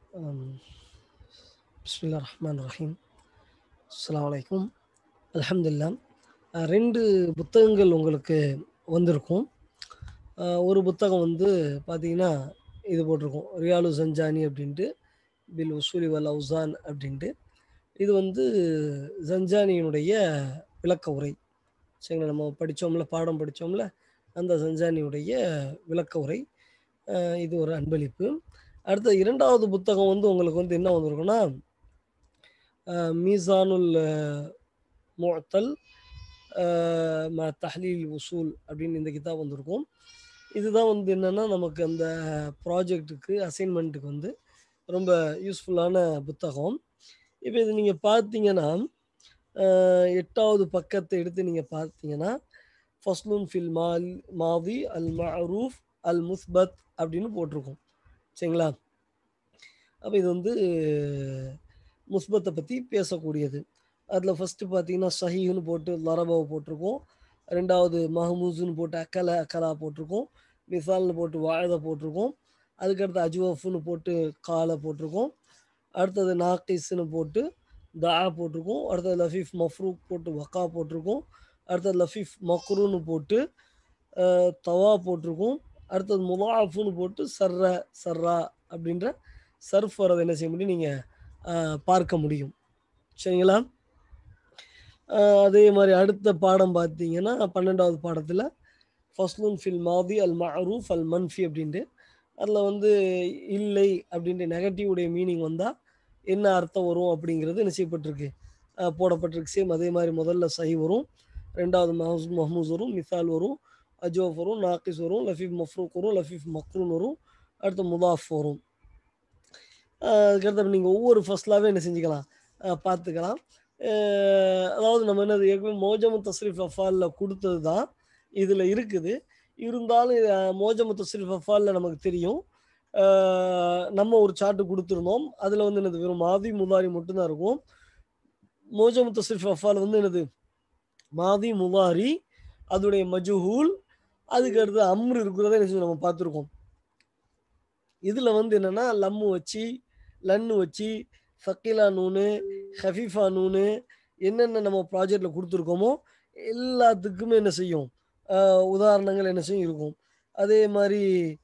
Um, பிஸ்மில்லா ரஹ்மான் ரஹீம் அஸ்ஸலாமு அலைக்கும் அல்ஹம்துலில்லாஹ் அஹ் ரெண்டு புத்தகங்கள் உங்களுக்கு வந்திருக்கும் அஹ் ஒரு புத்தகம் வந்து பார்த்தீங்கன்னா இது போட்டிருக்கும் ரியாலு சஞ்சானி அப்படின்ட்டு பில் உசூலி வல் அவுசான் அப்படின்ட்டு இது வந்து ஜஞ்சானியினுடைய விளக்க உரை சரிங்களா நம்ம படித்தோம்ல பாடம் படித்தோம்ல அந்த ஜஞ்சானியுடைய விளக்க உரை அஹ் இது ஒரு அன்பளிப்பு அடுத்த இரண்டாவது புத்தகம் வந்து உங்களுக்கு வந்து என்ன வந்திருக்குன்னா அஹ் மீசானுல் முஅத்தல் அஹ் ம தஹ்லீல் உசூல் அப்படின்னு இந்த கிதாப் வந்திருக்கும் இதுதான் வந்து என்னென்னா நமக்கு அந்த ப்ராஜெக்ட்டுக்கு அசைன்மெண்ட்டுக்கு வந்து ரொம்ப யூஸ்ஃபுல்லான புத்தகம் இப்போ இது நீங்கள் பார்த்தீங்கன்னா அஹ் எட்டாவது பக்கத்தை எடுத்து நீங்கள் பார்த்தீங்கன்னா ஃபஸ்லுன் ஃபில் மால் மாதி அல் மஅரூஃப் அல் முஸ்பத் அப்படின்னு போட்டிருக்கும் சரிங்களா அப்போ இது வந்து முஸ்பத்தை பற்றி பேசக்கூடியது அதில் ஃபஸ்ட்டு பார்த்தீங்கன்னா சஹீஹ்னு போட்டு லரபாவை போட்டிருக்கோம் ரெண்டாவது மஹமூஸுன்னு போட்டு அக்கலா அக்கலா போட்டிருக்கோம் மிசால்னு போட்டு வாழதை போட்டிருக்கோம் அதுக்கடுத்து அஜ்வஃப்னு போட்டு காலை போட்டிருக்கோம் அடுத்தது நாக்கிஸ்னு போட்டு தா போட்டிருக்கோம் அடுத்தது லஃபீஃப் மஃப்ரூக் போட்டு வக்கா போட்டிருக்கோம் அடுத்தது லஃபீஃப் மக்ரூன்னு போட்டு அஹ், தவா போட்டிருக்கோம் அடுத்தது முலாஃபுன்னு போட்டு சர்ர சர்ரா அப்படின்ற சர்ஃப் வரதை என்ன செய்ய முடியும் நீங்கள் பார்க்க முடியும் சரிங்களா அஹ், அதே மாதிரி அடுத்த பாடம் பார்த்தீங்கன்னா பன்னெண்டாவது பாடத்தில் ஃபஸ்லுன் ஃபில் மாதி அல் மஅரூஃப் அல் மன்ஃபி அப்படின்ட்டு அதில் வந்து இல்லை அப்படின்ட்டு நெகட்டிவ் உடைய மீனிங் வந்தால் என்ன அர்த்தம் வரும் அப்படிங்கிறது என்ன செய்யப்பட்டிருக்கு அஹ், போடப்பட்டிருக்கு சேம் அதே மாதிரி முதல்ல சஹி வரும் ரெண்டாவது மஹூஸ் மஹமூஸ் வரும் மிசால் வரும் அஜோஃப் வரும் நாக்கிஸ் வரும் லஃபீஃப் மஃப்ரூக் வரும் லஃபீஃப் மக்ரூன் வரும் அடுத்து முதாஃப் வரும் அஹ் அதுக்கடுத்து நீங்கள் ஒவ்வொரு ஃபஸ்லாவே என்ன செஞ்சுக்கலாம் அஹ் பார்த்துக்கலாம் அஹ் அதாவது நம்ம என்னது ஏற்கனவே மோஜமு தஸ்ரீஃப் அஃபாலில் கொடுத்தது தான் இதில் இருக்குது இருந்தாலும் இது, அஹ், மோஜமு தஸ்ரீஃப் அஃபாலில் நமக்கு தெரியும் அஹ் நம்ம ஒரு சார்ட்டு கொடுத்துருந்தோம் அதில் வந்து என்னது வெறும் மாதி முதாரி மட்டும்தான் இருக்கும் மோஜமு தஸ்ரீஃப் அஃபால் வந்து என்னது மாதி முதாரி அதோடைய மஜுஹூல் அதுக்கு அடுத்து அம்ரு இருக்கிறத என்ன செஞ்சோம் நம்ம பார்த்துருக்கோம் இதில் வந்து என்னென்னா லம்மு வச்சு லன்னு வச்சு ஃபக்கிலா நூனு ஹஃபீஃபா நூனு என்னென்ன நம்ம ப்ராஜெக்டில் கொடுத்துருக்கோமோ எல்லாத்துக்குமே என்ன செய்யும் ஆஹ் உதாரணங்கள் என்ன செய்யும் இருக்கும் அதே மாதிரி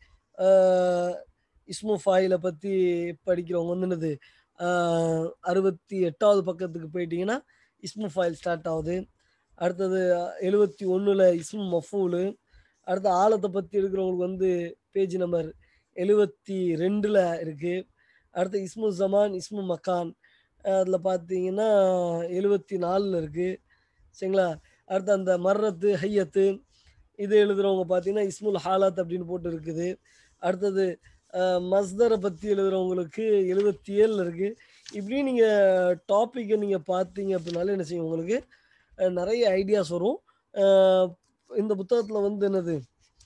ஆஹ் இஸ்மு ஃபாயிலை பற்றி படிக்கிறவங்க வந்து என்னது ஆஹ் அறுபத்தி எட்டாவது பக்கத்துக்கு போயிட்டீங்கன்னா இஸ்மு ஃபாயில் ஸ்டார்ட் ஆகுது அடுத்தது எழுபத்தி ஒன்றில் இஸ்மு மஃபூலு அடுத்து ஆழத்தை பற்றி எடுக்கிறவங்களுக்கு வந்து பேஜ் நம்பர் எழுபத்தி ரெண்டில் இருக்குது அடுத்து இஸ்மு ஜமான் இஸ்மு மக்கான் அதில் பார்த்தீங்கன்னா எழுபத்தி நாலில் இருக்குது சரிங்களா அடுத்து அந்த மர்ரத்து ஹையத்து இது எழுதுகிறவங்க பார்த்தீங்கன்னா இஸ்முல் ஹாலாத் அப்படின்னு போட்டு இருக்குது அடுத்தது அஹ், மஸ்தரை பற்றி எழுதுகிறவங்களுக்கு எழுபத்தி ஏழில் இருக்குது இப்படி நீங்கள் டாப்பிக்கை நீங்கள் பார்த்தீங்க அப்படின்னாலே என்ன செய்யும் உங்களுக்கு அஹ், நிறைய ஐடியாஸ் வரும் அஹ், இந்த புத்தகத்தில் வந்து என்னது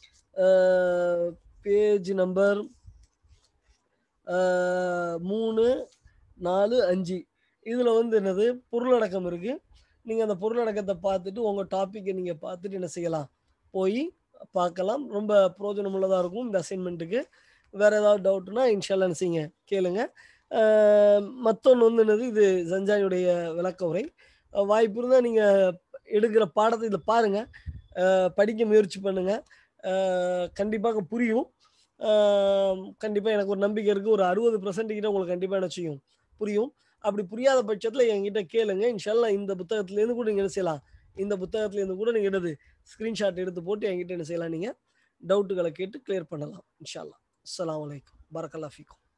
பேஜ் நம்பர் மூணு நாலு அஞ்சு இதில் வந்து என்னது பொருளடக்கம் இருக்குது நீங்கள் அந்த பொருளடக்கத்தை பார்த்துட்டு உங்கள் டாப்பிக்கை நீங்கள் பார்த்துட்டு என்ன செய்யலாம் போய் பார்க்கலாம் ரொம்ப பிரயோஜனமுள்ளதாக இருக்கும் இந்த அசைன்மெண்ட்டுக்கு வேறு ஏதாவது டவுட்னா இன்ஷால்லா என்ன செய்யுங்க கேளுங்க மற்றொன்று வந்து என்னது இது சஞ்சானியுடைய விளக்க உரை அஹ் வாய்ப்பு இருந்தால் நீங்கள் எடுக்கிற பாடத்தை இதை பாருங்கள் படிக்க முயற்சி பண்ணுங்கள் கண்டிப்பாக புரியும் கண்டிப்பாக எனக்கு ஒரு நம்பிக்கை இருக்குது ஒரு அறுபது பர்சன்ட் கிட்ட உங்களுக்கு கண்டிப்பாக என்ன செய்யும் புரியும் அப்படி புரியாத பட்சத்தில் என்கிட்ட கேளுங்க இன்ஷால்லா இந்த புத்தகத்துலேருந்து கூட நீங்கள் என்ன செய்யலாம் இந்த புத்தகத்துலேருந்து கூட நீங்கள் என்னது ஸ்க்ரீன்ஷாட் எடுத்து போட்டு என்கிட்ட என்ன செய்யலாம் நீங்கள் டவுட்டுகளை கேட்டு கிளியர் பண்ணலாம் இன்ஷால்லா அஸ்ஸலாமு அலைக்கும் பரக்கல்லா ஃபீக்கும்